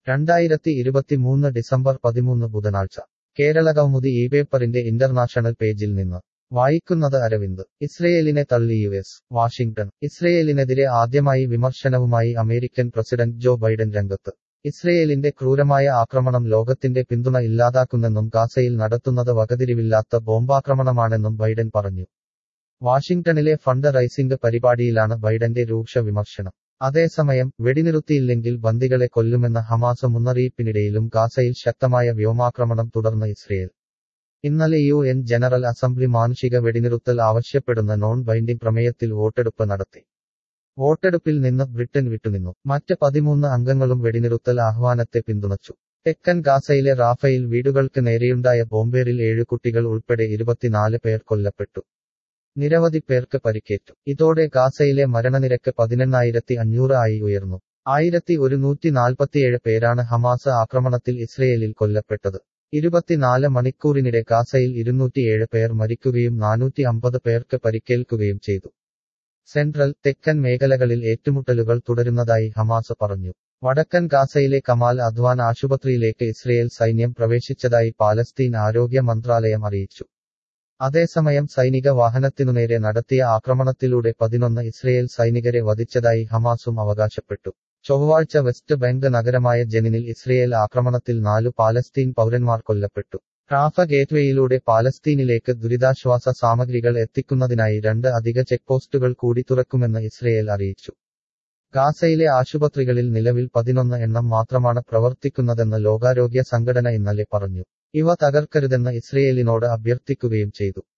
രണ്ടായിരത്തി ഇരുപത്തിമൂന്ന് ഡിസംബർ പതിമൂന്ന് ബുധനാഴ്ച കേരളകൗമുദി ഈ പേപ്പറിന്റെ ഇന്റർനാഷണൽ പേജിൽ നിന്ന് വായിക്കുന്നത് അരവിന്ദ് ഇസ്രയേലിനെ തള്ളി യു എസ് വാഷിംഗ്ടൺ ഇസ്രയേലിനെതിരെ ആദ്യമായി വിമർശനവുമായി അമേരിക്കൻ പ്രസിഡന്റ് ജോ ബൈഡൻ രംഗത്ത് ഇസ്രയേലിന്റെ ക്രൂരമായ ആക്രമണം ലോകത്തിന്റെ പിന്തുണ ഇല്ലാതാക്കുന്നെന്നും ഗാസയിൽ നടത്തുന്നത് വകതിരിവില്ലാത്ത ബോംബാക്രമണമാണെന്നും ബൈഡൻ പറഞ്ഞു വാഷിംഗ്ടണിലെ ഫണ്ട് റൈസിംഗ് പരിപാടിയിലാണ് ബൈഡന്റെ രൂക്ഷ വിമർശനം അതേസമയം വെടിനിറുത്തിയില്ലെങ്കിൽ ബന്ദികളെ കൊല്ലുമെന്ന ഹമാസ് മുന്നറിയിപ്പിനിടയിലും ഗാസയിൽ ശക്തമായ വ്യോമാക്രമണം തുടർന്ന് ഇസ്രയേൽ ഇന്നലെ യു എൻ ജനറൽ അസംബ്ലി മാനുഷിക വെടിനിറുത്തൽ ആവശ്യപ്പെടുന്ന നോൺ ബൈൻഡിംഗ് പ്രമേയത്തിൽ വോട്ടെടുപ്പ് നടത്തി വോട്ടെടുപ്പിൽ നിന്ന് ബ്രിട്ടൻ വിട്ടുനിന്നു മറ്റ് പതിമൂന്ന് അംഗങ്ങളും വെടിനിറുത്തൽ ആഹ്വാനത്തെ പിന്തുണച്ചു തെക്കൻ ഗാസയിലെ റാഫയിൽ വീടുകൾക്ക് നേരെയുണ്ടായ ബോംബേറിൽ ഏഴു കുട്ടികൾ ഉൾപ്പെടെ ഇരുപത്തിനാല് പേർ കൊല്ലപ്പെട്ടു നിരവധി പേർക്ക് പരിക്കേറ്റു ഇതോടെ ഗാസയിലെ മരണനിരക്ക് പതിനെണ്ണായിരത്തി അഞ്ഞൂറ് ആയി ഉയർന്നു ആയിരത്തി ഒരുന്നൂറ്റി നാൽപ്പത്തിയേഴ് പേരാണ് ഹമാസ് ആക്രമണത്തിൽ ഇസ്രയേലിൽ കൊല്ലപ്പെട്ടത് ഇരുപത്തിനാല് മണിക്കൂറിനിടെ ഗാസയിൽ ഇരുന്നൂറ്റിയേഴ് പേർ മരിക്കുകയും നാനൂറ്റി അമ്പത് പേർക്ക് പരിക്കേൽക്കുകയും ചെയ്തു സെൻട്രൽ തെക്കൻ മേഖലകളിൽ ഏറ്റുമുട്ടലുകൾ തുടരുന്നതായി ഹമാസ് പറഞ്ഞു വടക്കൻ ഗാസയിലെ കമാൽ അദ്വാൻ ആശുപത്രിയിലേക്ക് ഇസ്രയേൽ സൈന്യം പ്രവേശിച്ചതായി പാലസ്തീൻ ആരോഗ്യ മന്ത്രാലയം അറിയിച്ചു അതേസമയം സൈനിക വാഹനത്തിനുനേരെ നടത്തിയ ആക്രമണത്തിലൂടെ പതിനൊന്ന് ഇസ്രയേൽ സൈനികരെ വധിച്ചതായി ഹമാസും അവകാശപ്പെട്ടു ചൊവ്വാഴ്ച വെസ്റ്റ് ബാങ്ക് നഗരമായ ജെനിനിൽ ഇസ്രയേൽ ആക്രമണത്തിൽ നാലു പാലസ്തീൻ പൗരന്മാർ കൊല്ലപ്പെട്ടു റാഫ ഗേറ്റ്വേയിലൂടെ പാലസ്തീനിലേക്ക് ദുരിതാശ്വാസ സാമഗ്രികൾ എത്തിക്കുന്നതിനായി രണ്ട് അധിക ചെക്ക് പോസ്റ്റുകൾ കൂടി തുറക്കുമെന്ന് ഇസ്രയേൽ അറിയിച്ചു ഗാസയിലെ ആശുപത്രികളിൽ നിലവിൽ പതിനൊന്ന് എണ്ണം മാത്രമാണ് പ്രവർത്തിക്കുന്നതെന്ന് ലോകാരോഗ്യ സംഘടന ഇന്നലെ പറഞ്ഞു ഇവ തകർക്കരുതെന്ന് ഇസ്രയേലിനോട് അഭ്യർത്ഥിക്കുകയും ചെയ്തു